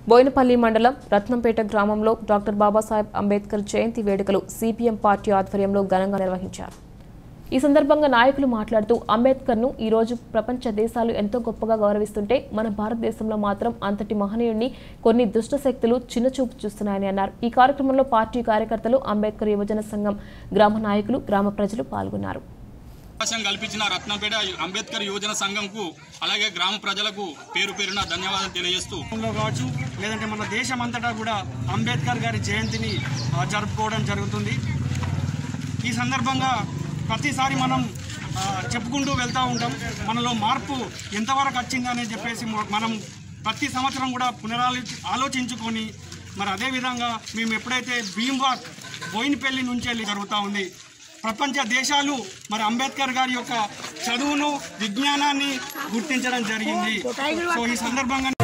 బోయినపల్లి మండలం రత్నంపేట గ్రామంలో డాక్టర్ బాబాసాహెబ్ అంబేద్కర్ జయంతి వేడుకలు సిపిఎం పార్టీ ఆధ్వర్యంలో ఘనంగా నిర్వహించారు ఈ సందర్భంగా నాయకులు మాట్లాడుతూ అంబేద్కర్ను ఈ రోజు ప్రపంచ దేశాలు ఎంతో గొప్పగా గౌరవిస్తుంటే మన భారతదేశంలో మాత్రం అంతటి మహనీయుడిని కొన్ని దుష్ట శక్తులు చిన్నచూపు చూస్తున్నాయని అన్నారు ఈ కార్యక్రమంలో పార్టీ కార్యకర్తలు అంబేద్కర్ యువజన సంఘం గ్రామ నాయకులు గ్రామ ప్రజలు పాల్గొన్నారు అవకాశం కల్పించిన రత్నంపేట అంబేద్కర్ యువజన సంఘంకు అలాగే గ్రామ ప్రజలకు పేరు పేరున ధన్యవాదాలు తెలియజేస్తూ లో కావచ్చు లేదంటే మన దేశం అంతటా కూడా అంబేద్కర్ గారి జయంతిని ఆ, జరుపుకోవడం జరుగుతుంది ఈ సందర్భంగా ప్రతిసారి మనం ఆ, చెప్పుకుంటూ వెళ్తూ ఉంటాం మనలో మార్పు ఎంతవరకు వచ్చిందని చెప్పేసి మొ- మనం ప్రతి సంవత్సరం కూడా పునరాలో ఆలోచించుకొని మరి అదేవిధంగా మేము ఎప్పుడైతే భీమ్వార్ బోయినపల్లి నుంచి వెళ్ళి జరుగుతూ ఉంది ప్రపంచ దేశాలు మరి అంబేద్కర్ గారి యొక్క చదువును విజ్ఞానాన్ని గుర్తించడం జరిగింది సో ఈ సందర్భంగా